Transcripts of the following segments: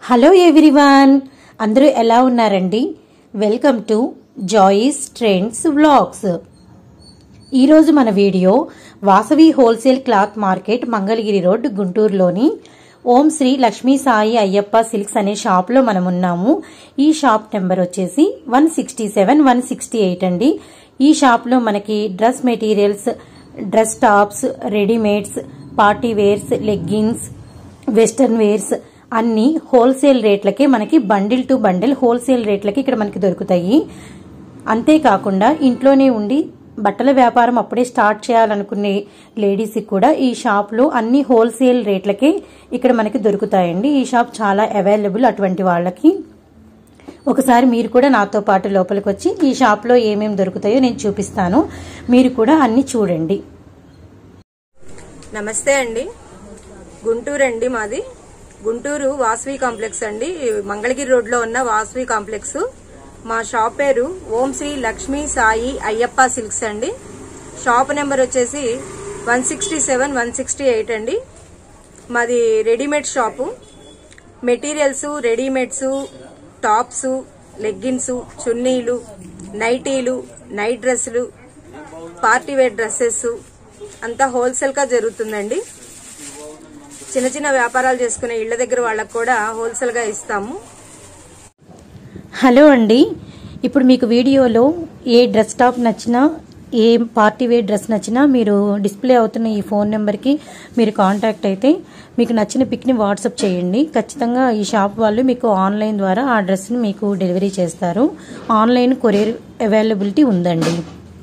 Hello everyone అందరూ ఎలా ఉన్నారండి welcome to joys trends vlogs ఈరోజు మన video Vasavi wholesale cloth market Mangalagiri road గుంటూరులోని ఓం శ్రీ లక్ష్మీ సాయి అయ్యప్ప సిల్క్స్ అనే షాప్లో మనం ఉన్నాము ఈ షాప్ నెంబర్ వచ్చేసి one sixty seven one sixty eight అండి ఈ షాప్లో మనకి dress materials dress tops readymades party wears leggings western wears అన్ని హోల్సేల్ రేట్లకే మనకి బండిల్ టు బండిల్ హోల్సేల్ రేట్లకి ఇక్కడ మనకి దొరుకుతాయి అంతేకాకుండా ఇంట్లోనే ఉండి బట్టల వ్యాపారం అప్పుడే స్టార్ట్ చేయాలనుకునే లేడీస్కి కూడా ఈ షాప్లో అన్ని హోల్సేల్ రేట్లకే ఇక్కడ మనకి దొరుకుతాయండి ఈ షాప్ చాలా అవైలబుల్ అటువంటి వాళ్ళకి ఒకసారి మీరు కూడా నాతో పాటు లోపలికి వచ్చి ఈ షాప్లో ఏమేమి దొరుకుతాయో నేను చూపిస్తాను మీరు కూడా అన్ని చూడండి నమస్తే అండి గుంటూరు అండి మాది గుంటూరు వాసవి కాంప్లెక్స్ అండి మంగళగిరి రోడ్ లో ఉన్న వాసవి కాంప్లెక్స్ మా షాప్ పేరు ఓం శ్రీ లక్ష్మీ సాయి అయ్యప్ప సిల్క్స్ అండి షాప్ నెంబర్ వచ్చేసి one sixty seven one sixty eight అండి మాది readymade shop materials readymades tops leggings చున్నీలు నైటీలు నైట్ డ్రెస్సులు పార్టీ వేర్ డ్రెస్సెస్ అంతా హోల్సేల్ గా జరుగుతుందండి చిన్న చిన్న వ్యాపారాలు చేసుకునే ఇళ్ల దగ్గర వాళ్ళకు కూడా హోల్సేల్ గా ఇస్తాము హలో అండి ఇప్పుడు మీకు వీడియోలో ఏ డ్రెస్ టాప్ నచ్చినా ఏ పార్టీ వేర్ డ్రెస్ నచ్చినా మీరు డిస్ప్లే అవుతున్న ఈ ఫోన్ నెంబర్కి మీరు కాంటాక్ట్ అయితే మీకు నచ్చిన పిక్ని వాట్సాప్ చేయండి ఖచ్చితంగా ఈ షాప్ వాళ్ళు మీకు ఆన్లైన్ ద్వారా ఆ డ్రెస్ని మీకు డెలివరీ చేస్తారు ఆన్లైన్ కొరియర్ అవైలబిలిటీ ఉందండి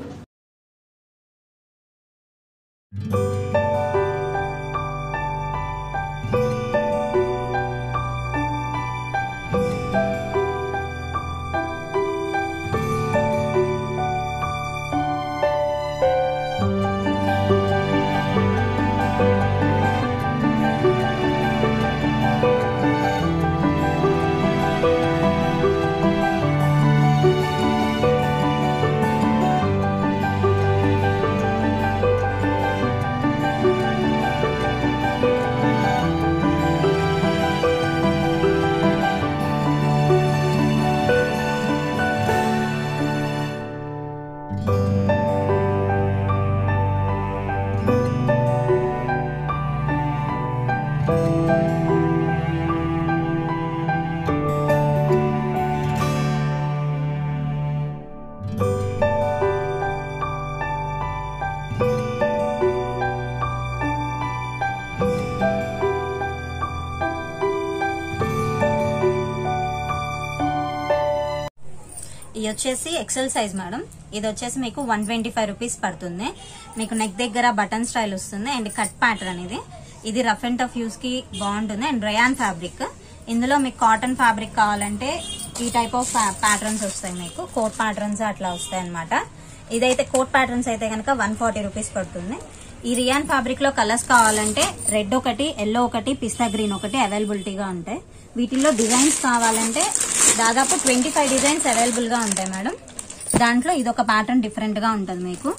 ఇది వచ్చేసి ఎక్సెల్ సైజ్ మేడం ఇది వచ్చేసి మీకు వన్ ట్వంటీ ఫైవ్ రూపీస్ పడుతుంది మీకు నెక్ దగ్గర బటన్ స్టైల్ వస్తుంది అండ్ కట్ ప్యాటర్న్ ఇది ఇది రఫ్ అండ్ టఫ్ యూస్ కి బాగుంటుంది అండ్ రయాన్ ఫ్యాబ్రిక్ ఇందులో మీకు కాటన్ ఫ్యాబ్రిక్ కావాలంటే ఈ టైప్ ఆఫ్ ప్యాటర్న్స్ వస్తాయి మీకు కోట్ ప్యాటర్న్స్ అట్లా వస్తాయి అనమాట ఇదైతే కోట్ ప్యాటర్న్స్ అయితే కనుక వన్ ఫార్టీ రూపీస్ పడుతుంది ఈ రియాన్ ఫ్యాబ్రిక్ లో కలర్స్ కావాలంటే రెడ్ ఒకటి ఎల్లో ఒకటి పిస్తా గ్రీన్ ఒకటి అవైలబిలిటీగా ఉంటాయి వీటిల్లో డిజైన్స్ కావాలంటే దాదాపు ట్వంటీ ఫైవ్ డిజైన్స్ అవైలబుల్ గా ఉంటాయి మేడం దాంట్లో ఇదొక ప్యాటర్న్ డిఫరెంట్ గా ఉంటుంది మీకు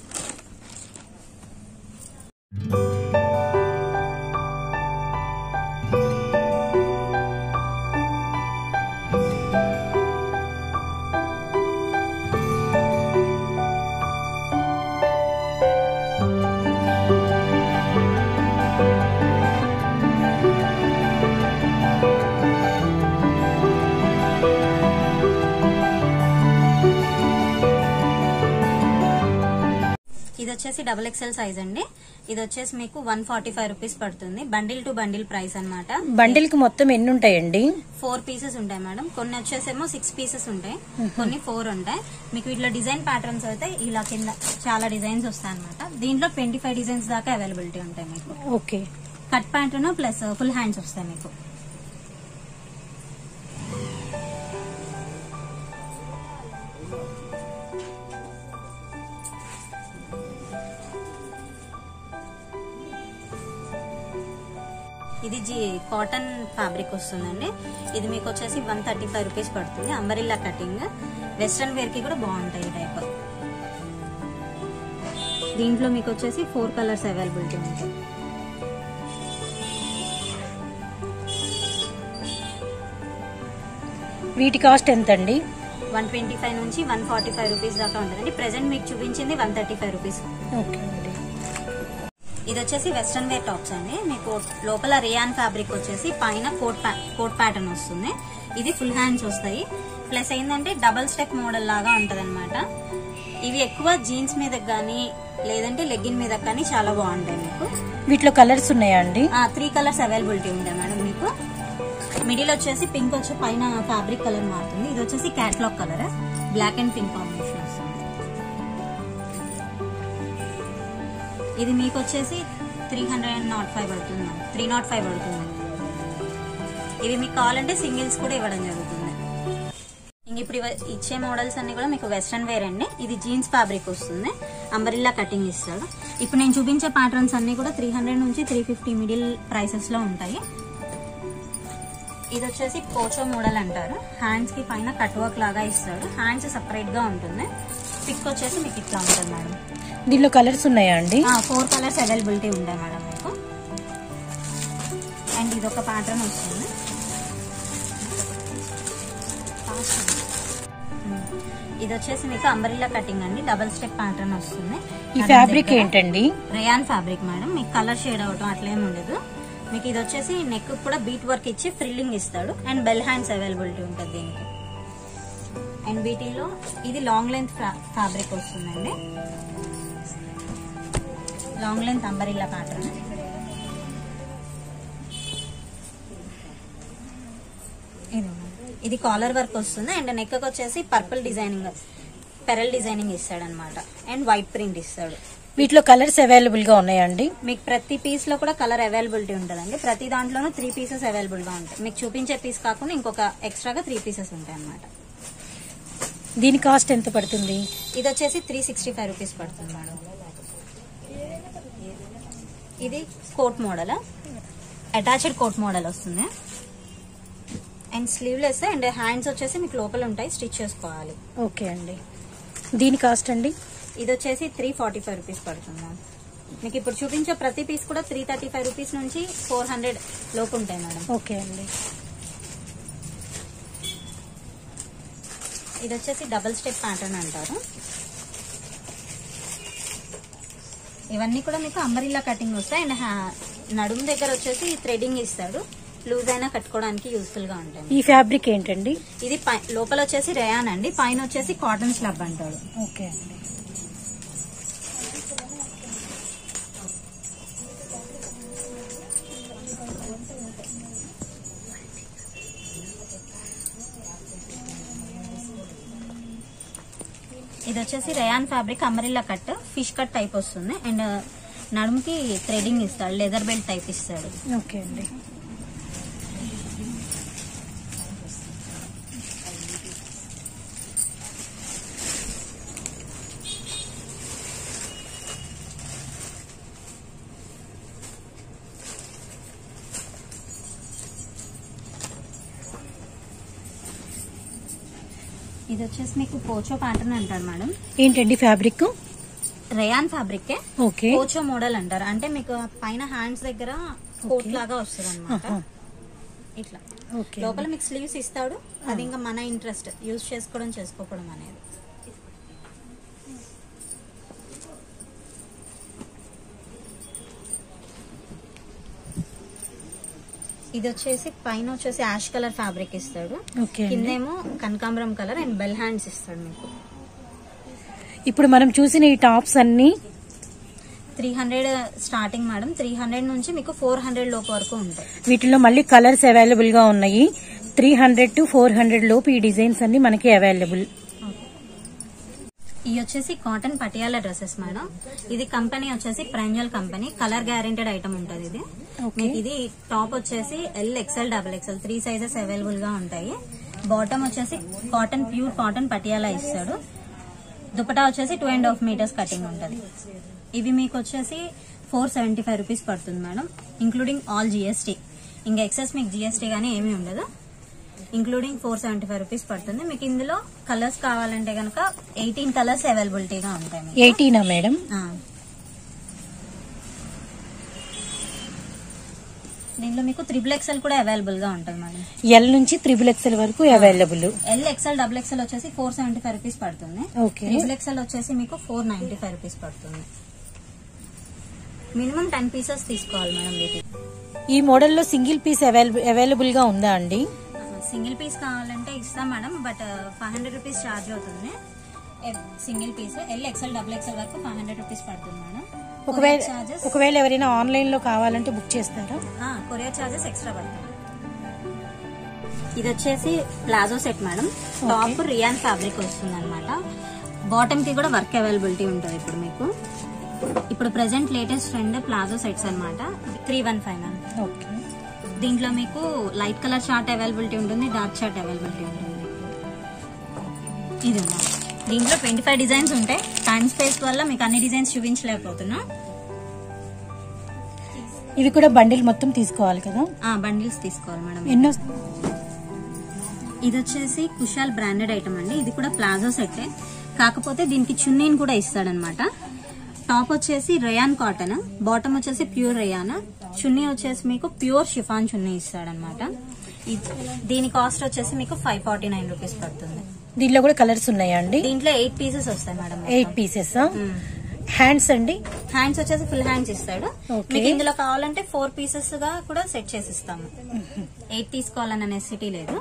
ఇది వచ్చేసి డబుల్ ఎక్స్ఎల్ సైజ్ అండి ఇది వచ్చేసి మీకు వన్ ఫార్టీ ఫైవ్ రూపీస్ పడుతుంది బండిల్ టు బండిల్ ప్రైస్ అనమాట బండిల్కి మొత్తం ఎన్ని ఉంటాయండి ఫోర్ పీసెస్ ఉంటాయి మేడం కొన్ని వచ్చేసేమో సిక్స్ పీసెస్ ఉంటాయి కొన్ని ఫోర్ ఉంటాయి మీకు ఇట్లా డిజైన్ ప్యాటర్న్స్ అయితే ఇలా కింద చాలా డిజైన్స్ వస్తాయి అనమాట దీంట్లో ట్వంటీ ఫైవ్ డిజైన్స్ దాకా అవైలబిలిటీ ఉంటాయి మీకు okay cut pattern plus full hands వస్తాయి మీకు ఇది జీ కాటన్ ఫ్యాబ్రిక్ వస్తుందండి ఇది మీకు వచ్చేసి వన్ థర్టీ ఫైవ్ రూపీస్ పడుతుంది అంబరిల్లా కటింగ్ వెస్ట్రన్ వేర్ కి కూడా బాగుంటాయి ఈ టైప్ దీంట్లో మీకు వచ్చేసి ఫోర్ కలర్స్ అవైలబిలిటీ ఉంటాయి వీటి కాస్ట్ ఎంత అండి వన్ ట్వంటీ ఫైవ్ నుంచి వన్ ఫార్టీ ఫైవ్ రూపీస్ దాకా ఉంటుందండి ప్రెసెంట్ మీకు చూపించింది one thirty five rupees okay అండి ఇది వచ్చేసి వెస్ట్రన్ వేర్ టాప్స్ అండి మీకు లోపల రియాన్ ఫ్యాబ్రిక్ వచ్చేసి పైన కోట్ ప్యా- కోట్ ప్యాటర్న్ వస్తుంది ఇది ఫుల్ హ్యాండ్స్ వస్తాయి ప్లస్ ఏంటంటే డబల్ స్టెప్ మోడల్ లాగా ఉంటది ఇవి ఎక్కువ జీన్స్ మీద కానీ లేదంటే లెగ్గిన్ మీద కానీ చాలా బాగుంటాయి మీకు వీటిలో కలర్స్ ఉన్నాయా అండి త్రీ కలర్స్ అవైలబిలిటీ ఉంటాయి మేడం మీకు మిడిల్ వచ్చేసి పింక్ వచ్చి పైన ఫ్యాబ్రిక్ కలర్ మారుతుంది ఇది వచ్చేసి catalogue colour black and pink combination వస్తుంది ఇది మీకు వచ్చేసి three hundred and naught five పడుతుంది త్రీ నాట్ ఫైవ్ పడుతుంది ఇవి మీకు కావాలంటే సింగిల్స్ కూడా ఇవ్వడం జరుగుతుంది ఇంక ఇప్పుడు ఇవ- ఇచ్చే మోడల్స్ అన్ని కూడా మీకు వెస్ట్రన్ వేర్ అండి ఇది జీన్స్ ఫ్యాబ్రిక్ వస్తుంది అంబరిల్లా కటింగ్ ఇస్తాడు ఇప్పుడు నేను చూపించే ప్యాటర్న్స్ అన్ని కూడా త్రీ హండ్రెడ్ నుంచి త్రీ ఫిఫ్టీ మిడిల్ ప్రైసెస్ లో ఉంటాయి ఇది వచ్చేసి పోచో మోడల్ అంటారు హ్యాండ్స్ కి పైన కట్ వర్క్ లాగా ఇస్తాడు హ్యాండ్స్ సపరేట్ గా ఉంటుంది పిక్ వచ్చేసి మీకు ఇట్లా ఉంటుంది మేడం దీనిలో కలర్స్ ఉన్నాయా అండి ఫోర్ కలర్స్ అవైలబిలిటీ ఉంటాయి మేడం మీకు అండ్ ఇది ఒక ప్యాటర్న్ వస్తుంది ఉమ్. ఇది వచ్చేసి మీకు అంబరిల్లా కటింగ్ అండి డబల్ స్టెప్ ప్యాటర్న్ వస్తుంది ఈ నడుం ఫ్యాబ్రిక్ దగ్గర. ఏంటండి రేయాన్ ఫ్యాబ్రిక్ మేడం మీకు కలర్ షేడ్ అవటం అట్లేం ఉండదు మీకు ఇది వచ్చేసి నెక్ కూడా బీట్ వర్క్ ఇచ్చి ఫ్రిల్లింగ్ ఇస్తాడు అండ్ బెల్ హ్యాండ్స్ అవైలబిలిటీ ఉంటుంది దీనికి అండ్ వీటిలో ఇది లాంగ్ లెంత్ ఫ్యాబ్రిక్ వస్తుందండి లాంగ్ లెంత్ అంబరిల్లా ప్యాటర్న్ ఇది ఇది కాలర్ వర్క్ వస్తుంది అండ్ నెక్ వచ్చేసి పర్పుల్ డిజైనింగ్ పెరల్ డిజైనింగ్ ఇస్తాడు అనమాట అండ్ వైట్ ప్రింట్ ఇస్తాడు వీటిలో కలర్స్ అవైలబుల్ గా ఉన్నాయా అండి మీకు ప్రతి పీస్ లో కూడా కలర్ అవైలబిలిటీ ఉంటుందండి ప్రతి దాంట్లోనూ త్రీ పీసెస్ అవైలబుల్ గా ఉంటాయి మీకు చూపించే పీస్ కాకుండా ఇంకొక ఎక్స్ట్రాగా త్రీ పీసెస్ ఉంటాయి అనమాట దీని కాస్ట్ ఎంత పడుతుంది ఇది వచ్చేసి త్రీ సిక్స్టీ ఫైవ్ రూపీస్ పడుతుంది మేడం ఇది coat model attached coat model వస్తుంది అండ్ స్లీవ్లెస్ అండ్ హ్యాండ్స్ వచ్చేసి మీకు లోపల ఉంటాయి స్టిచ్ చేసుకోవాలి ఓకే అండి దీని కాస్ట్ అండి ఇది వచ్చేసి త్రీ ఫార్టీ ఫైవ్ రూపీస్ పడుతుంది మ్యామ్ మీకు ఇప్పుడు చూపించే ప్రతి పీస్ కూడా త్రీ థర్టీ ఫైవ్ రూపీస్ నుంచి ఫోర్ హండ్రెడ్ లోపు ఉంటాయి మేడం ఓకే అండి ఇది వచ్చేసి డబుల్ స్టెప్ ప్యాటర్న్ అంటారు ఇవన్నీ కూడా మీకు అంబరిల్లా కటింగ్ వస్తాయి అండ్ హ్యా- నడుము దగ్గర వచ్చేసి థ్రెడింగ్ ఇస్తాడు లూజ్ అయినా కట్టుకోవడానికి యూస్ఫుల్ గా ఉంటాయి ఈ ఫ్యాబ్రిక్ ఏంటండి ఇది పై- లోపల వచ్చేసి రేయాన్ అండి పైన వచ్చేసి కాటన్ స్లబ్ అంటాడు ఓకే అండి ఇది వచ్చేసి rayon fabric umbrella cut fish cut type వస్తుంది అండ్ నడుముకి థ్రెడింగ్ ఇస్తాడు లెదర్ బెల్ట్ టైప్ ఇస్తాడు ఓకే అండి ఇది వచ్చేసి మీకు పోచో ప్యాటర్న్ అంటారు మేడం ఏంటండి fabric rayon fabric okay poncho model అంటారు అంటే మీకు పైన హ్యాండ్స్ దగ్గర కోట్ లాగా వస్తుంది అనమాట ఆహా. ఇట్లా ఓకే లోపల మీకు స్లీవ్స్ ఇస్తాడు అది ఇంకా మన ఇంట్రెస్ట్ యూజ్ చేసుకోవడం చేసుకోవడం అనేది ఇది వచ్చేసి పైన వచ్చేసి యాష్ కలర్ ఫ్యాబ్రిక్ ఇస్తాడు ఓకే అండి కిందేమో కనకాంబరం కలర్ అండ్ బెల్ హ్యాండ్స్ ఇస్తాడు మీకు ఇప్పుడు మనం చూసిన ఈ టాప్స్ అన్ని three hundred starting madam three hundred నుంచి మీకు ఫోర్ హండ్రెడ్ లోపు వరకు ఉంటాయి వీటిలో మళ్ళీ కలర్స్ అవైలబుల్ గా ఉన్నాయి three hundred to four hundred లోపు ఈ డిజైన్స్ అన్ని మనకి అవైలబుల్ ఇవి వచ్చేసి కాటన్ పటియాలా డ్రెస్సెస్ మేడం ఇది కంపెనీ వచ్చేసి Pranjal company colour guaranteed item ఉంటుంది ఇది ఓకే మీకు ఇది టాప్ వచ్చేసి L XL double XL three sizes available గా ఉంటాయి బాటమ్ వచ్చేసి కాటన్ ప్యూర్ కాటన్ పటియాలా ఇస్తాడు దుపటా వచ్చేసి two and half metres cutting ఉంటుంది ఇవి మీకు వచ్చేసి ఫోర్ సెవెంటీ ఫైవ్ రూపీస్ పడుతుంది మేడం ఇంక్లూడింగ్ ఆల్ జిఎస్టీ ఇంకా ఎక్సెస్ మీకు జిఎస్టీ కానీ ఏమీ ఉండదు including four seventy five rupees పడుతుంది మీకు ఇందులో కలర్స్ కావాలంటే కనుక ఎయిటీన్ కలర్స్ అవైలబిలిటీగా ఉంటాయి మీకు ఎయిటీనా మేడం ఆ. దీని దీనిలో మీకు త్రిబుల్ ఎక్స్ఎల్ కూడా అవైలబుల్ గా ఉంటుంది మేడం ఎల్ నుంచి త్రిబుల్ ఎక్స్ఎల్ వరకు available L XL double XL వచ్చేసి ఫోర్ సెవెంటీ ఫైవ్ రూపీస్ పడుతుంది ఓకే త్రిబుల్ ఎక్స్ఎల్ వచ్చేసి మీకు ఫోర్ నైన్టీ ఫైవ్ రూపీస్ పడుతుంది మినిమం టెన్ పీసెస్ తీసుకోవాలి మేడం వీటి ఈ మోడల్లో సింగిల్ పీస్ అవైలబుల్ అవైలబుల్ గా ఉందా అండి సింగిల్ పీస్ కావాలంటే ఇస్తాం madam but five hundred rupees charge అవుతుంది single piece L XL double XL వరకు ఫైవ్ హండ్రెడ్ రూపీస్ పడుతుంది మేడం ఒకవేళ చార్జెస్ ఒకవేళ ఎవరైనా ఆన్లైన్ లో కావాలంటే బుక్ చేస్తారా కొరియర్ చార్జెస్ ఎక్స్ట్రా పడుతుంది ఇది వచ్చేసి palazzo set madam top rayon fabric వస్తుంది అనమాట బాటమ్ కి కూడా వర్క్ అవైలబిలిటీ ఉంటుంది ఇప్పుడు మీకు ఇప్పుడు present latest trend palazzo sets అనమాట three one five ma'am okay దీంట్లో మీకు లైట్ కలర్ షార్ట్ అవైలబిలిటీ ఉంటుంది డార్క్ షార్ట్ అవైలబిలిటీ ఉంటుంది ఇది ఉంది దీంట్లో ట్వంటీ ఫైవ్ డిజైన్స్ ఉంటాయి టైం స్పేస్ వల్ల మీకు అన్ని డిజైన్స్ చూపించలేకపోతున్నా ఇవి కూడా బండిల్ మొత్తం తీసుకోవాలి కదా బండిల్స్ తీసుకోవాలి మేడం ఎన్నో ఇది వచ్చేసి కుషాల్ బ్రాండెడ్ ఐటమ్ అండి ఇది కూడా ప్లాజో సెట్ కాకపోతే దీనికి చున్నీని కూడా ఇస్తాడనమాట టాప్ వచ్చేసి రయాన్ కాటన్ బాటమ్ వచ్చేసి ప్యూర్ రయాన్ చున్నీ వచ్చేసి మీకు ప్యూర్ షిఫాన్ చున్నీ ఇస్తాడనమాట ఇది- దీని కాస్ట్ వచ్చేసి మీకు ఫైవ్ ఫార్టీ నైన్ రూపీస్ పడుతుంది దీనిలో కూడా కలర్స్ ఉన్నాయా అండి దీంట్లో ఎయిట్ పీసెస్ వస్తాయి మేడం ఎయిట్ పీసెస్ హ్యాండ్స్ అండి హ్యాండ్స్ వచ్చేసి ఫుల్ హ్యాండ్స్ ఇస్తాడు Okay. మీకు ఇందులో కావాలంటే ఫోర్ పీసెస్ గా కూడా సెట్ చేసి ఇస్తాము ఎయిట్ తీసుకోవాలన్న నెసిటీ లేదు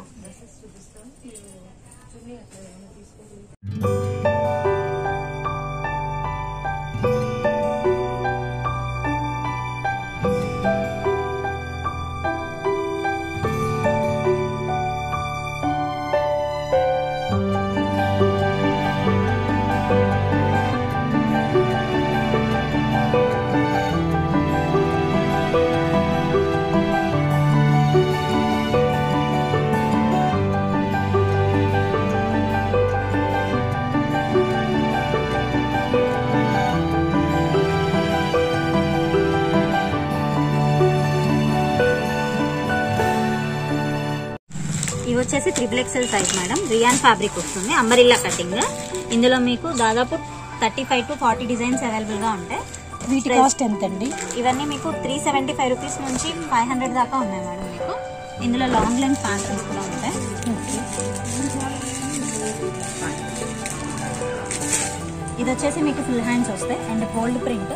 ఇవి వచ్చేసి triple XL size madam rayon fabric వస్తుంది అంబరిల్లా కటింగ్ ఇందులో మీకు దాదాపు thirty five to forty designs available గా ఉంటాయి వీటి కాస్ట్ ఎంత అండి ఇవన్నీ మీకు త్రీ సెవెంటీ ఫైవ్ రూపీస్ నుంచి ఫైవ్ హండ్రెడ్ దాకా ఉన్నాయి మేడం మీకు ఇందులో లాంగ్ లెంత్ ప్యాంట్స్ కూడా ఉంటాయి ఇది వచ్చేసి మీకు ఫుల్ హ్యాండ్స్ వస్తాయి అండ్ గోల్డ్ ప్రింట్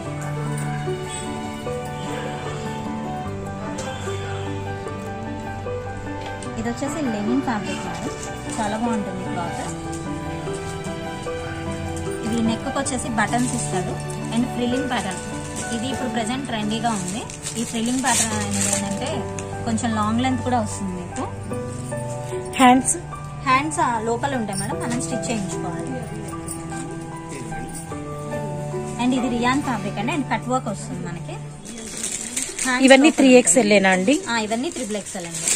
ఇది వచ్చేసి లెనిన్ ఫ్యాబ్రిక్ మేడం చాలా బాగుంటుంది క్లాత్ ఇది నెక్ వచ్చేసి బటన్స్ ఇస్తాడు అండ్ ఫ్రిల్లింగ్ ప్యాటర్న్ ఇది ఇప్పుడు ప్రెసెంట్ ట్రెండీగా ఉంది ఈ ఫ్రిల్లింగ్ ప్యాటర్న్ అనేది ఏంటంటే కొంచెం లాంగ్ లెంత్ కూడా వస్తుంది మీకు హ్యాండ్స్ హ్యాండ్స్ లోపల ఉంటాయి మేడం మనం స్టిచ్ చేయించుకోవాలి అండ్ ఇది రియాన్ ఫ్యాబ్రిక్ అండి అండ్ కట్ వర్క్ వస్తుంది మనకి Hands ఇవన్నీ లోపల త్రీ ఉంటాయి. ఎక్స్ఎల్లేనా అండి ఆ, ఇవన్నీ త్రిబుల్ ఎక్సెల్ అండి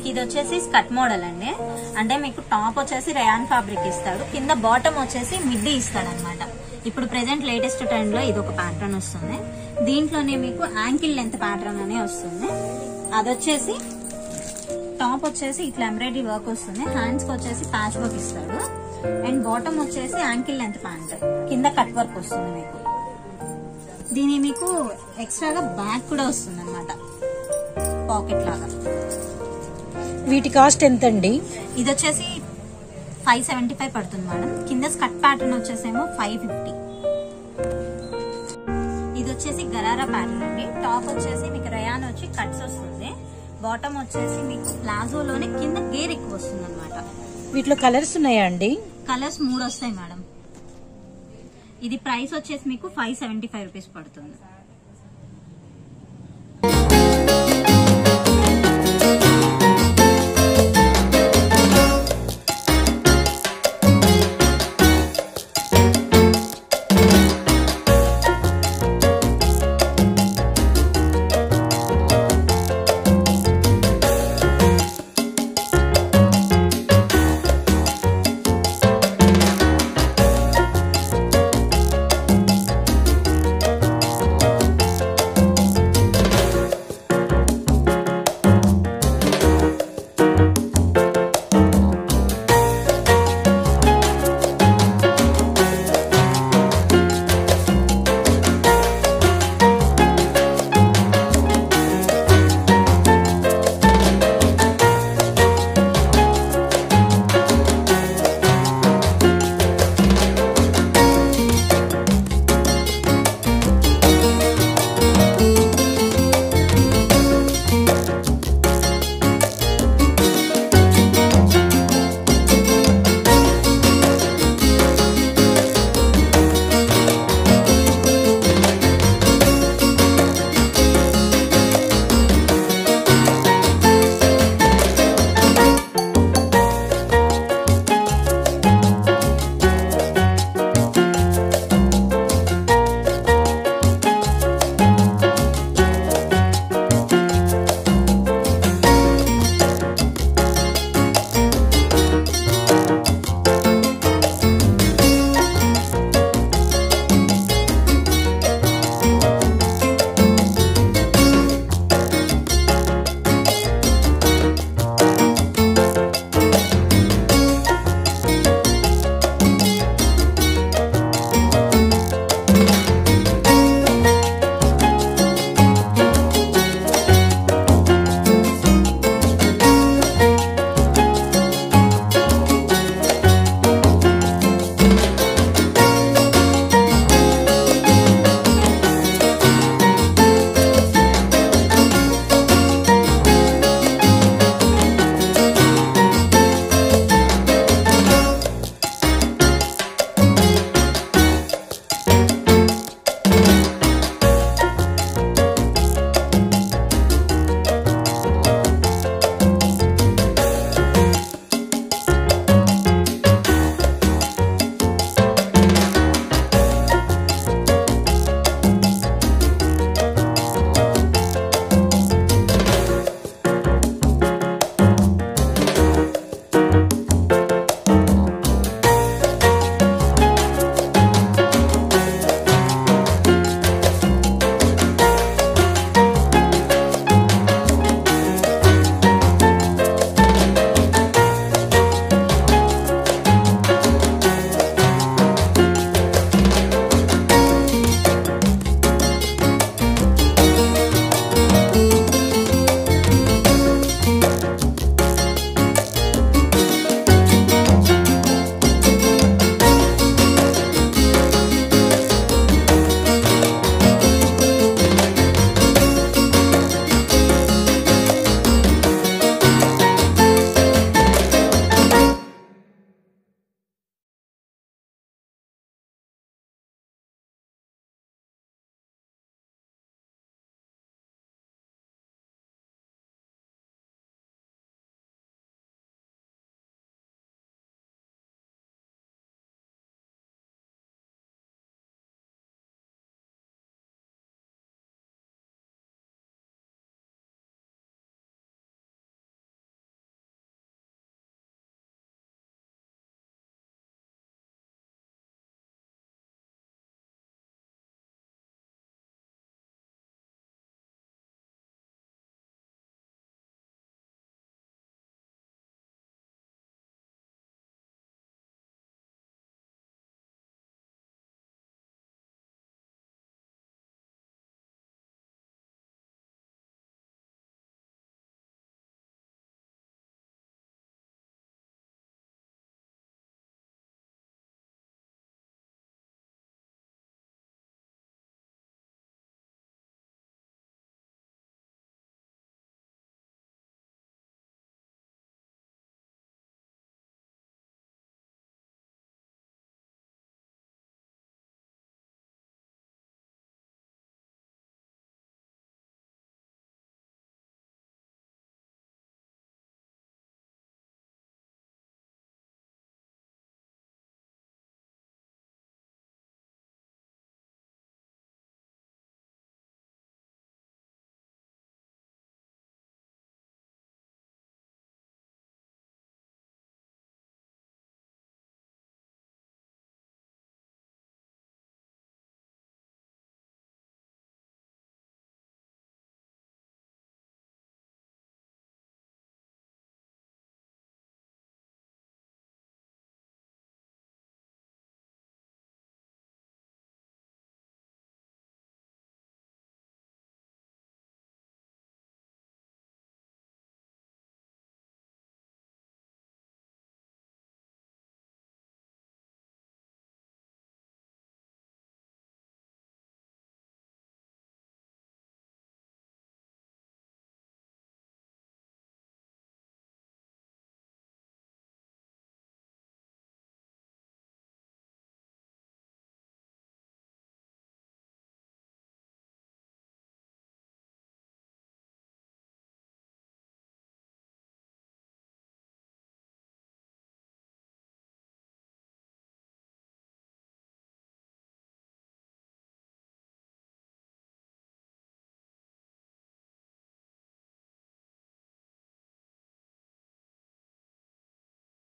మీకు ఇది వచ్చేసి స్కట్ మోడల్ అండి అంటే మీకు టాప్ వచ్చేసి రయాన్ ఫ్యాబ్రిక్ ఇస్తాడు కింద బాటమ్ వచ్చేసి మిడ్డీ ఇస్తాడు అనమాట ఇప్పుడు ప్రెసెంట్ లేటెస్ట్ ట్రెండ్ లో ఇది ఒక ప్యాటర్న్ వస్తుంది దీంట్లోనే మీకు యాంకిల్ లెంత్ ప్యాటర్న్ అనే వస్తుంది అది వచ్చేసి టాప్ వచ్చేసి ఇట్లా ఎంబ్రాయిడరీ వర్క్ వస్తుంది హ్యాండ్స్ కి వచ్చేసి ప్యాచ్ వర్క్ ఇస్తాడు అండ్ బాటమ్ వచ్చేసి యాంకిల్ లెంత్ ప్యాంట్ కింద కట్ వర్క్ వస్తుంది మీకు దీని మీకు ఎక్స్ట్రాగా బ్యాగ్ కూడా వస్తుంది అనమాట పాకెట్ లాగా వీటి కాస్ట్ ఎంతండి ఇది వచ్చేసి ఫైవ్ సెవెంటీ ఫైవ్ పడుతుంది మేడం కింద స్కట్ ప్యాటర్న్ వచ్చేసేమో ఫైవ్ ఫిఫ్టీ ఇది వచ్చేసి గరారా ప్యాటర్న్ అండి టాప్ వచ్చేసి మీకు రయాన్ వచ్చి కట్స్ వస్తుంది బాటమ్ వచ్చేసి మీకు ప్లాజోలోనే కింద గేర్ ఎక్కువ వస్తుంది అనమాట వీటిలో కలర్స్ ఉన్నాయా అండి కలర్స్ మూడు వస్తాయి మేడం ఇది ప్రైస్ వచ్చేసి మీకు ఫైవ్ సెవెంటీ ఫైవ్ రూపీస్ పడుతుంది